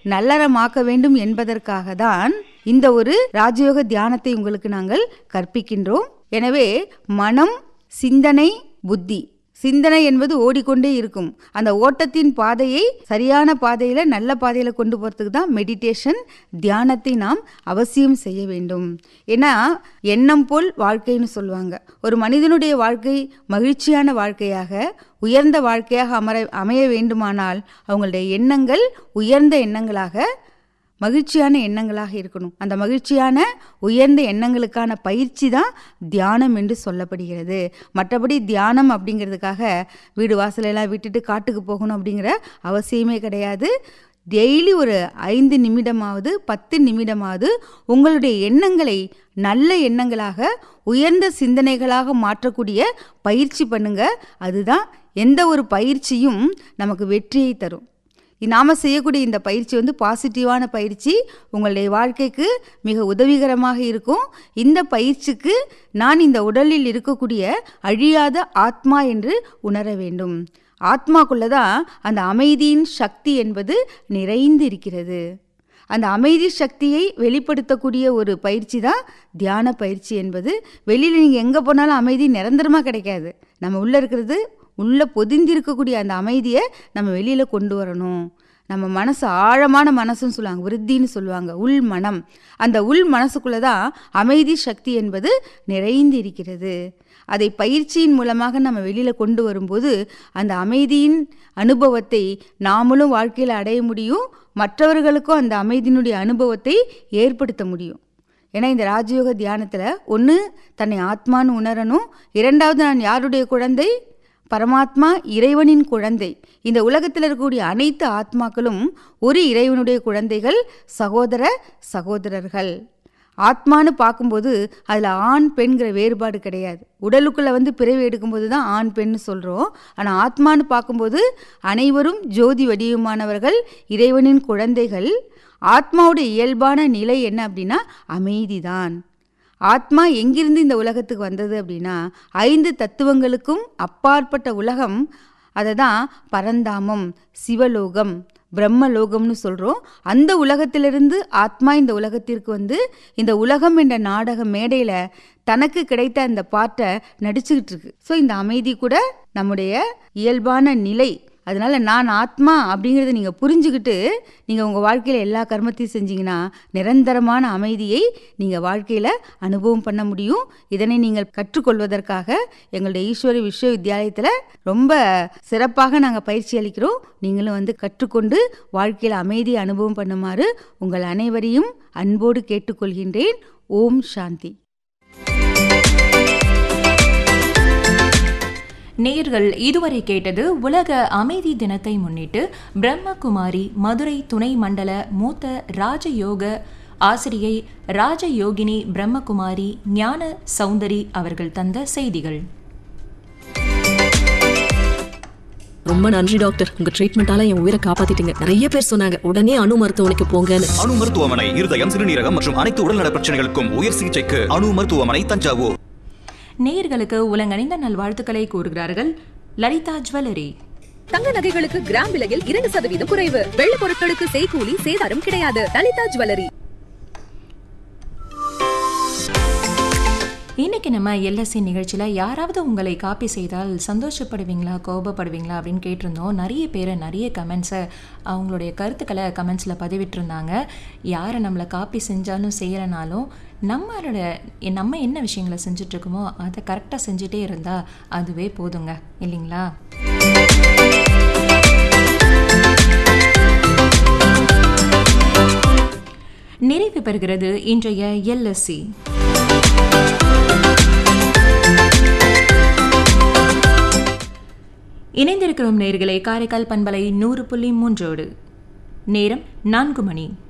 நல்லறமாக்க வேண்டும் என்பதற்காக தான் இந்த ஒரு ராஜயோக தியானத்தை உங்களுக்கு நாங்கள் கற்பிக்கின்றோம் எனவே மனம் சிந்தனை புத்தி சிந்தனை என்பது ஓடிக்கொண்டே இருக்கும் அந்த ஓட்டத்தின் பாதையை சரியான பாதையில் நல்ல பாதையில் கொண்டு போகிறதுக்கு தான் மெடிடேஷன் தியானத்தை நாம் அவசியம் செய்ய வேண்டும் ஏன்னா எண்ணம் போல் வாழ்க்கைன்னு சொல்லுவாங்க ஒரு மனிதனுடைய வாழ்க்கை மகிழ்ச்சியான வாழ்க்கையாக உயர்ந்த வாழ்க்கையாக அமர அமைய வேண்டுமானால் அவங்களுடைய எண்ணங்கள் உயர்ந்த எண்ணங்களாக மகிழ்ச்சியான எண்ணங்களாக இருக்கணும் அந்த மகிழ்ச்சியான உயர்ந்த எண்ணங்களுக்கான பயிற்சி தான் தியானம் என்று சொல்லப்படுகிறது மற்றபடி தியானம் அப்படிங்கிறதுக்காக வீடு வாசலெல்லாம் விட்டுட்டு காட்டுக்கு போகணும் அப்படிங்கிற அவசியமே கிடையாது டெய்லி ஒரு ஐந்து நிமிடமாவது பத்து நிமிடமாவது உங்களுடைய எண்ணங்களை நல்ல எண்ணங்களாக உயர்ந்த சிந்தனைகளாக மாற்றக்கூடிய பயிற்சி பண்ணுங்க அதுதான் எந்த ஒரு பயிற்சியும் நமக்கு வெற்றியை தரும் நாம் செய்யக்கூடிய இந்த பயிற்சி வந்து பாசிட்டிவான பயிற்சி உங்களுடைய வாழ்க்கைக்கு மிக உதவிகரமாக இருக்கும் இந்த பயிற்சிக்கு நான் இந்த உடலில் இருக்கக்கூடிய அழியாத ஆத்மா என்று உணர வேண்டும் ஆத்மாக்குள்ளே தான் அந்த அமைதியின் சக்தி என்பது நிறைந்து இருக்கிறது அந்த அமைதி சக்தியை வெளிப்படுத்தக்கூடிய ஒரு பயிற்சி தான் தியான பயிற்சி என்பது வெளியில் நீங்கள் எங்கே போனாலும் அமைதி நிரந்தரமாக கிடைக்காது நம்ம உள்ளே இருக்கிறது உள்ளே பொதிந்திருக்கக்கூடிய அந்த அமைதியை நம்ம வெளியில் கொண்டு வரணும் நம்ம மனசு ஆழமான மனசுன்னு சொல்லுவாங்க விருத்தின்னு சொல்லுவாங்க உள் மனம் அந்த உள் மனசுக்குள்ளே தான் அமைதி சக்தி என்பது நிறைந்து இருக்கிறது அதை பயிற்சியின் மூலமாக நம்ம வெளியில் கொண்டு வரும்போது அந்த அமைதியின் அனுபவத்தை நாமளும் வாழ்க்கையில் அடைய முடியும் மற்றவர்களுக்கும் அந்த அமைதியினுடைய அனுபவத்தை ஏற்படுத்த முடியும் ஏன்னா இந்த ராஜயோக தியானத்தில் ஒன்று தன்னை ஆத்மான்னு உணரணும் இரண்டாவது நான் யாருடைய குழந்தை பரமாத்மா இறைவனின் குழந்தை இந்த உலகத்தில் இருக்கக்கூடிய அனைத்து ஆத்மாக்களும் ஒரு இறைவனுடைய குழந்தைகள் சகோதர சகோதரர்கள் ஆத்மான்னு பார்க்கும்போது அதில் ஆண் பெண்கிற வேறுபாடு கிடையாது உடலுக்குள்ளே வந்து பிறவி எடுக்கும்போது தான் ஆண் பெண்ணு சொல்கிறோம் ஆனால் ஆத்மான்னு பார்க்கும்போது அனைவரும் ஜோதி வடிவமானவர்கள் இறைவனின் குழந்தைகள் ஆத்மாவோட இயல்பான நிலை என்ன அப்படின்னா அமைதி தான் ஆத்மா எங்கிருந்து இந்த உலகத்துக்கு வந்தது அப்படின்னா ஐந்து தத்துவங்களுக்கும் அப்பாற்பட்ட உலகம் அதை தான் பரந்தாமம் சிவலோகம் பிரம்மலோகம்னு சொல்கிறோம் அந்த உலகத்திலிருந்து ஆத்மா இந்த உலகத்திற்கு வந்து இந்த உலகம் என்ற நாடக மேடையில் தனக்கு கிடைத்த அந்த பாட்டை நடிச்சுக்கிட்டு இருக்கு ஸோ இந்த அமைதி கூட நம்முடைய இயல்பான நிலை அதனால் நான் ஆத்மா அப்படிங்கிறத நீங்கள் புரிஞ்சுக்கிட்டு நீங்கள் உங்கள் வாழ்க்கையில் எல்லா கர்மத்தையும் செஞ்சீங்கன்னா நிரந்தரமான அமைதியை நீங்கள் வாழ்க்கையில் அனுபவம் பண்ண முடியும் இதனை நீங்கள் கற்றுக்கொள்வதற்காக எங்களுடைய ஈஸ்வரி விஸ்வவித்யாலயத்தில் ரொம்ப சிறப்பாக நாங்கள் பயிற்சி அளிக்கிறோம் நீங்களும் வந்து கற்றுக்கொண்டு வாழ்க்கையில் அமைதியை அனுபவம் பண்ணுமாறு உங்கள் அனைவரையும் அன்போடு கேட்டுக்கொள்கின்றேன் ஓம் சாந்தி நேர்கள் இதுவரை கேட்டது உலக அமைதி தினத்தை முன்னிட்டு பிரம்மகுமாரி மதுரை துணை மண்டல மூத்த ராஜயோக ஆசிரியை ராஜயோகினி பிரம்மகுமாரி ஞான சௌந்தரி அவர்கள் தந்த செய்திகள் ரொம்ப நன்றி டாக்டர் உங்க ட்ரீட்மெண்டால என் உயிரை காப்பாத்திட்டீங்க நிறைய பேர் சொன்னாங்க உடனே அணு மருத்துவமனைக்கு போங்கன்னு அணு மருத்துவமனை இருதயம் சிறுநீரகம் மற்றும் அனைத்து உடல்நல பிரச்சனைகளுக்கும் உயர் சிகிச்சைக்கு அணு மருத்துவமனை தஞ்சாவூர் நேயர்களுக்கு உலங்கணிந்த நல்வாழ்த்துக்களை கூறுகிறார்கள் லலிதா ஜுவல்லரி தங்க நகைகளுக்கு கிராம் விலையில் இரண்டு சதவீதம் குறைவு வெள்ளி பொருட்களுக்கு செய்கூலி சேதாரம் கிடையாது லலிதா ஜுவல்லரி இன்னைக்கு நம்ம எல்எஸ்சி நிகழ்ச்சியில் யாராவது உங்களை காப்பி செய்தால் சந்தோஷப்படுவீங்களா கோபப்படுவீங்களா அப்படின்னு கேட்டிருந்தோம் நிறைய பேர் நிறைய கமெண்ட்ஸை அவங்களுடைய கருத்துக்களை கமெண்ட்ஸில் பதிவிட்டிருந்தாங்க யாரை நம்மளை காப்பி செஞ்சாலும் செய்கிறனாலும் நம்மளோட நம்ம என்ன விஷயங்களை செஞ்சிட்ருக்கோமோ அதை கரெக்டாக செஞ்சுட்டே இருந்தால் அதுவே போதுங்க இல்லைங்களா நிறைவு பெறுகிறது இன்றைய எல்எஸ்சி இணைந்திருக்கிறோம் நேர்களை காரைக்கால் பண்பலை நூறு புள்ளி மூன்றோடு நேரம் நான்கு மணி